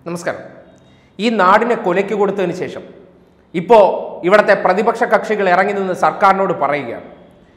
നമസ്കാരം ഈ നാടിനെ കൊലയ്ക്ക് കൊടുത്തതിന് ശേഷം ഇപ്പോൾ ഇവിടുത്തെ പ്രതിപക്ഷ കക്ഷികൾ ഇറങ്ങി നിന്ന് സർക്കാരിനോട് പറയുകയാണ്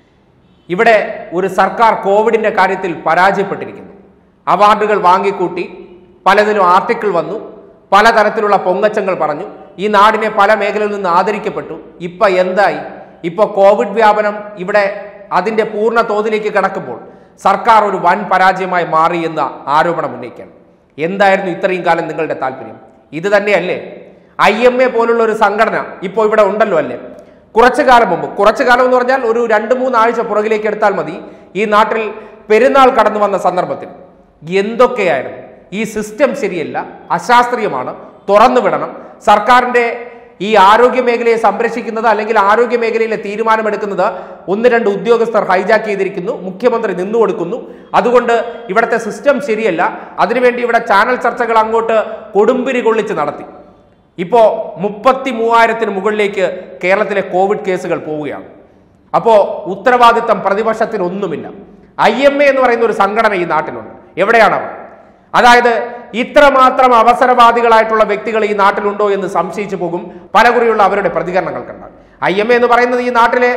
ഇവിടെ ഒരു സർക്കാർ കോവിഡിന്റെ കാര്യത്തിൽ പരാജയപ്പെട്ടിരിക്കുന്നു അവാർഡുകൾ വാങ്ങിക്കൂട്ടി പലതിലും ആർട്ടിക്കിൾ വന്നു പലതരത്തിലുള്ള പൊങ്ങച്ചങ്ങൾ പറഞ്ഞു ഈ നാടിനെ പല മേഖലയിൽ നിന്ന് ആദരിക്കപ്പെട്ടു ഇപ്പൊ എന്തായി ഇപ്പൊ കോവിഡ് വ്യാപനം ഇവിടെ അതിന്റെ പൂർണ്ണ തോതിലേക്ക് കടക്കുമ്പോൾ സർക്കാർ ഒരു വൻ പരാജയമായി മാറി എന്ന ആരോപണം ഉന്നയിക്കുകയാണ് എന്തായിരുന്നു ഇത്രയും കാലം നിങ്ങളുടെ താല്പര്യം ഇത് തന്നെയല്ലേ ഐ എം എ പോലുള്ള ഒരു സംഘടന ഇപ്പോൾ ഇവിടെ ഉണ്ടല്ലോ അല്ലേ കുറച്ചു കാലം മുമ്പ് കുറച്ചു കാലം എന്ന് പറഞ്ഞാൽ ഒരു രണ്ട് മൂന്നാഴ്ച പുറകിലേക്ക് എടുത്താൽ മതി ഈ നാട്ടിൽ പെരുന്നാൾ കടന്നു വന്ന സന്ദർഭത്തിൽ എന്തൊക്കെയായിരുന്നു ഈ സിസ്റ്റം ശരിയല്ല അശാസ്ത്രീയമാണ് തുറന്നു വിടണം സർക്കാരിന്റെ ഈ ആരോഗ്യ മേഖലയെ സംരക്ഷിക്കുന്നത് അല്ലെങ്കിൽ ആരോഗ്യ മേഖലയിലെ തീരുമാനമെടുക്കുന്നത് ഒന്ന് രണ്ട് ഉദ്യോഗസ്ഥർ ഹൈജാക്ക് ചെയ്തിരിക്കുന്നു മുഖ്യമന്ത്രി നിന്നു കൊടുക്കുന്നു അതുകൊണ്ട് ഇവിടുത്തെ സിസ്റ്റം ശരിയല്ല അതിനുവേണ്ടി ഇവിടെ ചാനൽ ചർച്ചകൾ അങ്ങോട്ട് കൊടുമ്പിരി കൊള്ളിച്ച് നടത്തി ഇപ്പോ മുപ്പത്തി മൂവായിരത്തിന് മുകളിലേക്ക് കേരളത്തിലെ കോവിഡ് കേസുകൾ പോവുകയാണ് അപ്പോ ഉത്തരവാദിത്തം പ്രതിപക്ഷത്തിന് ഒന്നുമില്ല ഐ എം എ എന്ന് പറയുന്ന ഒരു സംഘടന ഈ നാട്ടിലുണ്ട് എവിടെയാണ് അവർ അതായത് ഇത്രമാത്രം അവസരവാദികളായിട്ടുള്ള വ്യക്തികൾ ഈ നാട്ടിലുണ്ടോ എന്ന് സംശയിച്ചു പോകും പലകുറിയുള്ള അവരുടെ പ്രതികരണങ്ങൾ കണ്ടാൽ ഐ എം എ എന്ന് പറയുന്നത് ഈ നാട്ടിലെ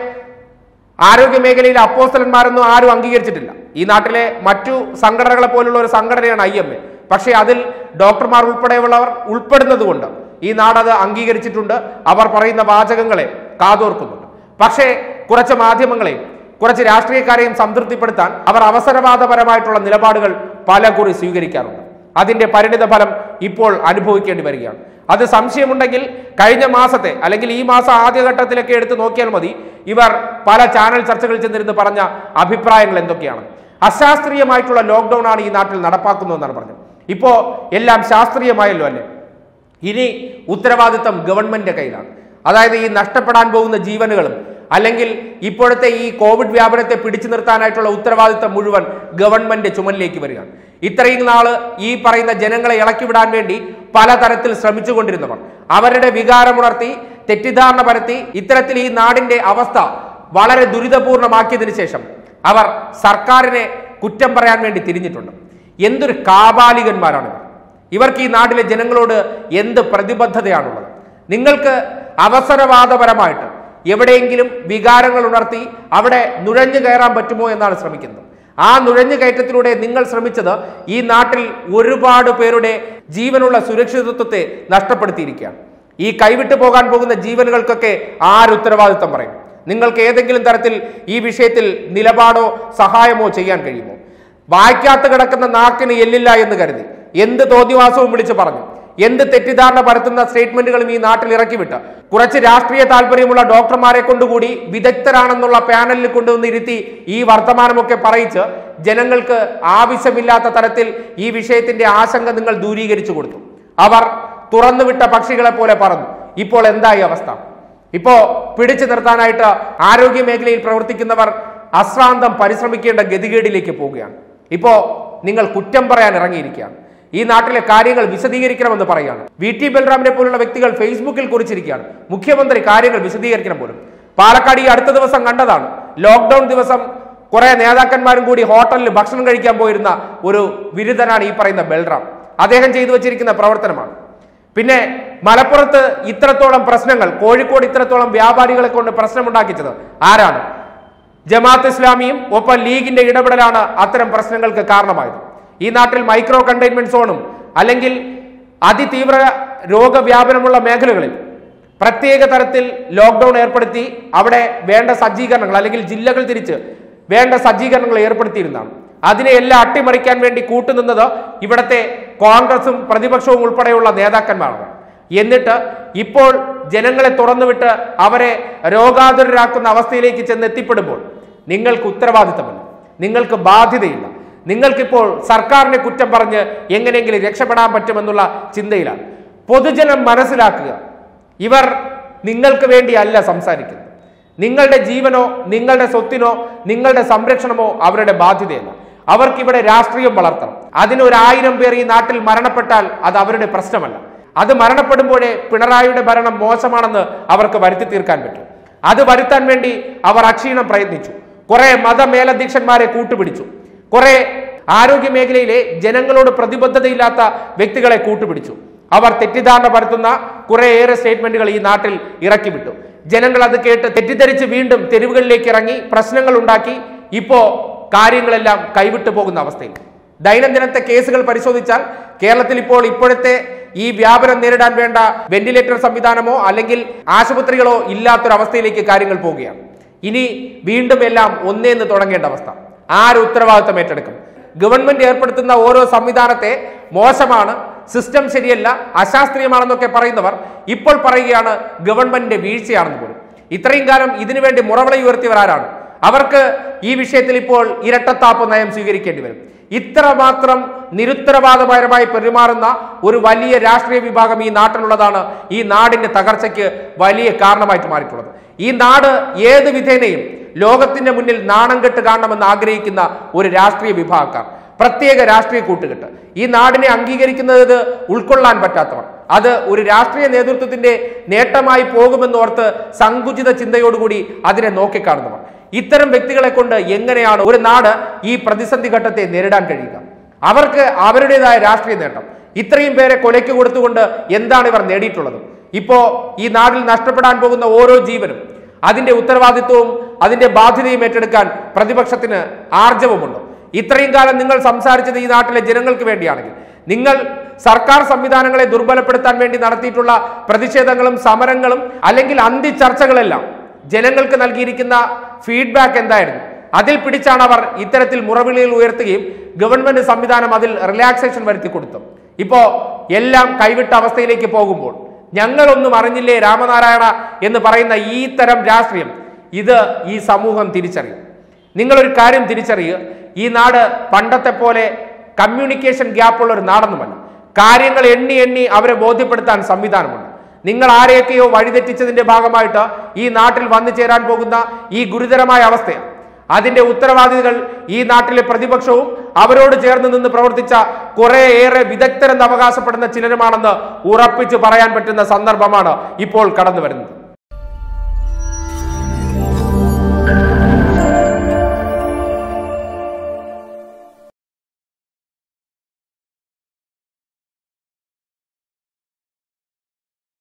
ആരോഗ്യ മേഖലയിലെ അപ്പോസ്റ്റലന്മാരൊന്നും ആരും അംഗീകരിച്ചിട്ടില്ല ഈ നാട്ടിലെ മറ്റു സംഘടനകളെ പോലുള്ള ഒരു സംഘടനയാണ് ഐ എം എ പക്ഷേ അതിൽ ഡോക്ടർമാർ ഉൾപ്പെടെയുള്ളവർ ഉൾപ്പെടുന്നത് കൊണ്ട് ഈ നാടത് അംഗീകരിച്ചിട്ടുണ്ട് അവർ പറയുന്ന വാചകങ്ങളെ കാതോർക്കുന്നുണ്ട് പക്ഷേ കുറച്ച് മാധ്യമങ്ങളെയും കുറച്ച് രാഷ്ട്രീയക്കാരെയും സംതൃപ്തിപ്പെടുത്താൻ അവർ അവസരവാദപരമായിട്ടുള്ള നിലപാടുകൾ പല കുറി സ്വീകരിക്കാറുണ്ട് അതിന്റെ പരിണിത ഫലം ഇപ്പോൾ അനുഭവിക്കേണ്ടി വരികയാണ് അത് സംശയമുണ്ടെങ്കിൽ കഴിഞ്ഞ മാസത്തെ അല്ലെങ്കിൽ ഈ മാസം ആദ്യഘട്ടത്തിലൊക്കെ എടുത്ത് നോക്കിയാൽ മതി ഇവർ പല ചാനൽ ചർച്ചകളിൽ ചെന്നിരുന്ന് പറഞ്ഞ അഭിപ്രായങ്ങൾ എന്തൊക്കെയാണ് അശാസ്ത്രീയമായിട്ടുള്ള ലോക്ക്ഡൌൺ ആണ് ഈ നാട്ടിൽ നടപ്പാക്കുന്നതെന്നാണ് പറഞ്ഞത് ഇപ്പോ എല്ലാം ശാസ്ത്രീയമായല്ലോ അല്ലേ ഇനി ഉത്തരവാദിത്തം ഗവൺമെന്റിന്റെ കയ്യിലാണ് അതായത് ഈ നഷ്ടപ്പെടാൻ പോകുന്ന ജീവനുകളും അല്ലെങ്കിൽ ഇപ്പോഴത്തെ ഈ കോവിഡ് വ്യാപനത്തെ പിടിച്ചു നിർത്താനായിട്ടുള്ള ഉത്തരവാദിത്തം മുഴുവൻ ഗവൺമെന്റ് ചുമലിലേക്ക് വരികയാണ് ഇത്രയും നാള് ഈ പറയുന്ന ജനങ്ങളെ ഇളക്കിവിടാൻ വേണ്ടി പലതരത്തിൽ ശ്രമിച്ചുകൊണ്ടിരുന്നവർ അവരുടെ വികാരമുണർത്തി തെറ്റിദ്ധാരണ പരത്തി ഇത്തരത്തിൽ ഈ നാടിന്റെ അവസ്ഥ വളരെ ദുരിതപൂർണമാക്കിയതിനു ശേഷം അവർ സർക്കാരിനെ കുറ്റം പറയാൻ വേണ്ടി തിരിഞ്ഞിട്ടുണ്ട് എന്തൊരു കാപാലികന്മാരാണ് ഇവർ ഇവർക്ക് ഈ നാട്ടിലെ ജനങ്ങളോട് എന്ത് പ്രതിബദ്ധതയാണുള്ളത് നിങ്ങൾക്ക് അവസരവാദപരമായിട്ട് എവിടെയെങ്കിലും വികാരങ്ങൾ ഉണർത്തി അവിടെ നുഴഞ്ഞു കയറാൻ പറ്റുമോ എന്നാണ് ശ്രമിക്കുന്നത് ആ നുഴഞ്ഞു കയറ്റത്തിലൂടെ നിങ്ങൾ ശ്രമിച്ചത് ഈ നാട്ടിൽ ഒരുപാട് പേരുടെ ജീവനുള്ള സുരക്ഷിതത്വത്തെ നഷ്ടപ്പെടുത്തിയിരിക്കുകയാണ് ഈ കൈവിട്ടു പോകാൻ പോകുന്ന ജീവനുകൾക്കൊക്കെ ആരുത്തരവാദിത്തം പറയും നിങ്ങൾക്ക് ഏതെങ്കിലും തരത്തിൽ ഈ വിഷയത്തിൽ നിലപാടോ സഹായമോ ചെയ്യാൻ കഴിയുമോ വായിക്കാത്ത കിടക്കുന്ന നാക്കിന് എല്ലില്ല എന്ന് കരുതി എന്ത് തോന്നിവാസവും വിളിച്ചു പറഞ്ഞു എന്ത് തെറ്റിദ്ധാരണ പരത്തുന്ന സ്റ്റേറ്റ്മെന്റുകളും ഈ നാട്ടിൽ ഇറക്കിവിട്ട് കുറച്ച് രാഷ്ട്രീയ താല്പര്യമുള്ള ഡോക്ടർമാരെ കൊണ്ടുകൂടി വിദഗ്ധരാണെന്നുള്ള പാനലിൽ കൊണ്ടുവന്ന് ഇരുത്തി ഈ വർത്തമാനമൊക്കെ പറയിച്ച് ജനങ്ങൾക്ക് ആവശ്യമില്ലാത്ത തരത്തിൽ ഈ വിഷയത്തിന്റെ ആശങ്ക നിങ്ങൾ ദൂരീകരിച്ചു കൊടുത്തു അവർ തുറന്നുവിട്ട പക്ഷികളെ പോലെ പറന്നു ഇപ്പോൾ എന്തായി അവസ്ഥ ഇപ്പോ പിടിച്ചു നിർത്താനായിട്ട് ആരോഗ്യ മേഖലയിൽ പ്രവർത്തിക്കുന്നവർ അശ്രാന്തം പരിശ്രമിക്കേണ്ട ഗതികേടിലേക്ക് പോവുകയാണ് ഇപ്പോ നിങ്ങൾ കുറ്റം പറയാൻ ഇറങ്ങിയിരിക്കുകയാണ് ഈ നാട്ടിലെ കാര്യങ്ങൾ വിശദീകരിക്കണമെന്ന് പറയുകയാണ് വി ടി ബൽറാമിനെ പോലുള്ള വ്യക്തികൾ ഫേസ്ബുക്കിൽ കുറിച്ചിരിക്കുകയാണ് മുഖ്യമന്ത്രി കാര്യങ്ങൾ വിശദീകരിക്കണം പോലും പാലക്കാട് ഈ അടുത്ത ദിവസം കണ്ടതാണ് ലോക്ക്ഡൌൺ ദിവസം കുറെ നേതാക്കന്മാരും കൂടി ഹോട്ടലിൽ ഭക്ഷണം കഴിക്കാൻ പോയിരുന്ന ഒരു ബിരുദനാണ് ഈ പറയുന്ന ബൽറാം അദ്ദേഹം ചെയ്തു വച്ചിരിക്കുന്ന പ്രവർത്തനമാണ് പിന്നെ മലപ്പുറത്ത് ഇത്രത്തോളം പ്രശ്നങ്ങൾ കോഴിക്കോട് ഇത്രത്തോളം വ്യാപാരികളെ കൊണ്ട് പ്രശ്നമുണ്ടാക്കിച്ചത് ആരാണ് ജമാഅത്ത് ഇസ്ലാമിയും ഒപ്പം ലീഗിന്റെ ഇടപെടലാണ് അത്തരം പ്രശ്നങ്ങൾക്ക് കാരണമായത് ഈ നാട്ടിൽ മൈക്രോ കണ്ടെയ്ൻമെന്റ് സോണും അല്ലെങ്കിൽ അതിതീവ്ര രോഗവ്യാപനമുള്ള മേഖലകളിൽ പ്രത്യേക തരത്തിൽ ലോക്ക്ഡൌൺ ഏർപ്പെടുത്തി അവിടെ വേണ്ട സജ്ജീകരണങ്ങൾ അല്ലെങ്കിൽ ജില്ലകൾ തിരിച്ച് വേണ്ട സജ്ജീകരണങ്ങൾ ഏർപ്പെടുത്തിയിരുന്നതാണ് അതിനെ എല്ലാം അട്ടിമറിക്കാൻ വേണ്ടി കൂട്ടുനിന്നത് ഇവിടത്തെ കോൺഗ്രസും പ്രതിപക്ഷവും ഉൾപ്പെടെയുള്ള നേതാക്കന്മാരാണ് എന്നിട്ട് ഇപ്പോൾ ജനങ്ങളെ തുറന്നുവിട്ട് അവരെ രോഗാതുരരാക്കുന്ന അവസ്ഥയിലേക്ക് ചെന്ന് എത്തിപ്പെടുമ്പോൾ നിങ്ങൾക്ക് ഉത്തരവാദിത്തമില്ല നിങ്ങൾക്ക് ബാധ്യതയില്ല നിങ്ങൾക്കിപ്പോൾ സർക്കാരിനെ കുറ്റം പറഞ്ഞ് എങ്ങനെയെങ്കിലും രക്ഷപ്പെടാൻ പറ്റുമെന്നുള്ള ചിന്തയിലാണ് പൊതുജനം മനസ്സിലാക്കുക ഇവർ നിങ്ങൾക്ക് വേണ്ടിയല്ല സംസാരിക്കുന്നത് നിങ്ങളുടെ ജീവനോ നിങ്ങളുടെ സ്വത്തിനോ നിങ്ങളുടെ സംരക്ഷണമോ അവരുടെ ബാധ്യതയല്ല അവർക്കിവിടെ രാഷ്ട്രീയം വളർത്തണം അതിന് ഒരു ആയിരം പേർ ഈ നാട്ടിൽ മരണപ്പെട്ടാൽ അത് അവരുടെ പ്രശ്നമല്ല അത് മരണപ്പെടുമ്പോഴേ പിണറായിയുടെ ഭരണം മോശമാണെന്ന് അവർക്ക് വരുത്തി തീർക്കാൻ പറ്റും അത് വരുത്താൻ വേണ്ടി അവർ അക്ഷീണം പ്രയത്നിച്ചു കുറെ മതമേലധ്യക്ഷന്മാരെ കൂട്ടുപിടിച്ചു കുറെ ആരോഗ്യ മേഖലയിലെ ജനങ്ങളോട് പ്രതിബദ്ധതയില്ലാത്ത വ്യക്തികളെ കൂട്ടുപിടിച്ചു അവർ തെറ്റിദ്ധാരണ പരത്തുന്ന കുറേയേറെ സ്റ്റേറ്റ്മെന്റുകൾ ഈ നാട്ടിൽ ഇറക്കി വിട്ടു ജനങ്ങൾ അത് കേട്ട് തെറ്റിദ്ധരിച്ച് വീണ്ടും തെരുവുകളിലേക്ക് ഇറങ്ങി പ്രശ്നങ്ങൾ ഉണ്ടാക്കി ഇപ്പോ കാര്യങ്ങളെല്ലാം കൈവിട്ടു പോകുന്ന അവസ്ഥയിൽ ദൈനംദിനത്തെ കേസുകൾ പരിശോധിച്ചാൽ കേരളത്തിൽ ഇപ്പോൾ ഇപ്പോഴത്തെ ഈ വ്യാപനം നേരിടാൻ വേണ്ട വെന്റിലേറ്റർ സംവിധാനമോ അല്ലെങ്കിൽ ആശുപത്രികളോ ഇല്ലാത്തൊരവസ്ഥയിലേക്ക് കാര്യങ്ങൾ പോവുകയാണ് ഇനി വീണ്ടും എല്ലാം ഒന്നേന്ന് തുടങ്ങേണ്ട അവസ്ഥ ആര് ഉത്തരവാദിത്തം ഏറ്റെടുക്കും ഗവൺമെന്റ് ഏർപ്പെടുത്തുന്ന ഓരോ സംവിധാനത്തെ മോശമാണ് സിസ്റ്റം ശരിയല്ല അശാസ്ത്രീയമാണെന്നൊക്കെ പറയുന്നവർ ഇപ്പോൾ പറയുകയാണ് ഗവൺമെന്റിന്റെ വീഴ്ചയാണെന്ന് പോലും ഇത്രയും കാലം ഇതിനുവേണ്ടി മുറവിള ഉയർത്തിയവരാരാണ് അവർക്ക് ഈ വിഷയത്തിൽ ഇപ്പോൾ ഇരട്ടത്താപ്പ് നയം സ്വീകരിക്കേണ്ടി വരും ഇത്രമാത്രം നിരുത്തരവാദപരമായി പെരുമാറുന്ന ഒരു വലിയ രാഷ്ട്രീയ വിഭാഗം ഈ നാട്ടിലുള്ളതാണ് ഈ നാടിന്റെ തകർച്ചയ്ക്ക് വലിയ കാരണമായിട്ട് മാറിയിട്ടുള്ളത് ഈ നാട് ഏത് വിധേനയും ലോകത്തിന്റെ മുന്നിൽ നാണം കെട്ട് കാണണമെന്ന് ആഗ്രഹിക്കുന്ന ഒരു രാഷ്ട്രീയ വിഭാഗക്കാർ പ്രത്യേക രാഷ്ട്രീയ കൂട്ടുകെട്ട് ഈ നാടിനെ അംഗീകരിക്കുന്നത് ഉൾക്കൊള്ളാൻ പറ്റാത്തവർ അത് ഒരു രാഷ്ട്രീയ നേതൃത്വത്തിന്റെ നേട്ടമായി പോകുമെന്നോർത്ത് സങ്കുചിത ചിന്തയോടുകൂടി അതിനെ നോക്കിക്കാണുന്നവർ ഇത്തരം വ്യക്തികളെ കൊണ്ട് എങ്ങനെയാണ് ഒരു നാട് ഈ പ്രതിസന്ധി ഘട്ടത്തെ നേരിടാൻ കഴിയുക അവർക്ക് അവരുടേതായ രാഷ്ട്രീയ നേട്ടം ഇത്രയും പേരെ കൊലയ്ക്ക് കൊടുത്തുകൊണ്ട് എന്താണ് ഇവർ നേടിയിട്ടുള്ളത് ഇപ്പോ ഈ നാട്ടിൽ നഷ്ടപ്പെടാൻ പോകുന്ന ഓരോ ജീവനും അതിന്റെ ഉത്തരവാദിത്വവും അതിന്റെ ബാധ്യതയും ഏറ്റെടുക്കാൻ പ്രതിപക്ഷത്തിന് ആർജവമുണ്ട് ഇത്രയും കാലം നിങ്ങൾ സംസാരിച്ചത് ഈ നാട്ടിലെ ജനങ്ങൾക്ക് വേണ്ടിയാണെങ്കിൽ നിങ്ങൾ സർക്കാർ സംവിധാനങ്ങളെ ദുർബലപ്പെടുത്താൻ വേണ്ടി നടത്തിയിട്ടുള്ള പ്രതിഷേധങ്ങളും സമരങ്ങളും അല്ലെങ്കിൽ അന്തി ചർച്ചകളെല്ലാം ജനങ്ങൾക്ക് നൽകിയിരിക്കുന്ന ഫീഡ്ബാക്ക് എന്തായിരുന്നു അതിൽ പിടിച്ചാണ് അവർ ഇത്തരത്തിൽ മുറവിളികൾ ഉയർത്തുകയും ഗവൺമെന്റ് സംവിധാനം അതിൽ റിലാക്സേഷൻ വരുത്തി കൊടുത്തു ഇപ്പോ എല്ലാം കൈവിട്ട അവസ്ഥയിലേക്ക് പോകുമ്പോൾ ഞങ്ങളൊന്നും അറിഞ്ഞില്ലേ രാമനാരായണ എന്ന് പറയുന്ന ഈ തരം രാഷ്ട്രീയം ഇത് ഈ സമൂഹം തിരിച്ചറിയും നിങ്ങളൊരു കാര്യം തിരിച്ചറിയുക ഈ നാട് പണ്ടത്തെ പോലെ കമ്മ്യൂണിക്കേഷൻ ഗ്യാപ്പുള്ള ഒരു നാടൊന്നുമല്ല കാര്യങ്ങൾ എണ്ണി എണ്ണി അവരെ ബോധ്യപ്പെടുത്താൻ സംവിധാനമുണ്ട് നിങ്ങൾ ആരെയൊക്കെയോ വഴിതെറ്റിച്ചതിന്റെ ഭാഗമായിട്ട് ഈ നാട്ടിൽ വന്നു ചേരാൻ പോകുന്ന ഈ ഗുരുതരമായ അവസ്ഥയാണ് അതിന്റെ ഉത്തരവാദികൾ ഈ നാട്ടിലെ പ്രതിപക്ഷവും അവരോട് ചേർന്ന് നിന്ന് പ്രവർത്തിച്ച കുറേയേറെ വിദഗ്ധരെന്ന് അവകാശപ്പെടുന്ന ചിലരുമാണെന്ന് ഉറപ്പിച്ചു പറയാൻ പറ്റുന്ന സന്ദർഭമാണ് ഇപ്പോൾ കടന്നു വരുന്നത്